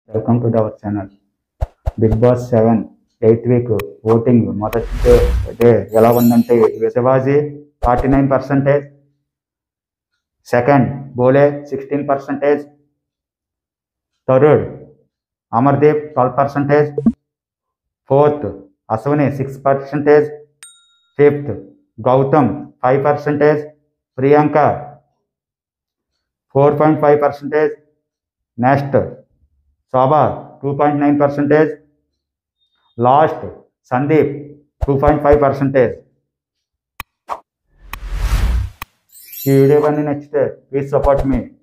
welcome to our channel Bigg Boss seven eighth week voting మొదటి డే- day ఎలా ఉందంటే Shivaji forty nine percentage second Bhole sixteen percentage third Amardeep twelve percentage fourth Ashwini six percentage fifth Gautham five percentage Priyanka four point five percentage next Shobha two point nine percentage last Sandeep two point five percentage ఈ video కానీ నచ్చితే please support me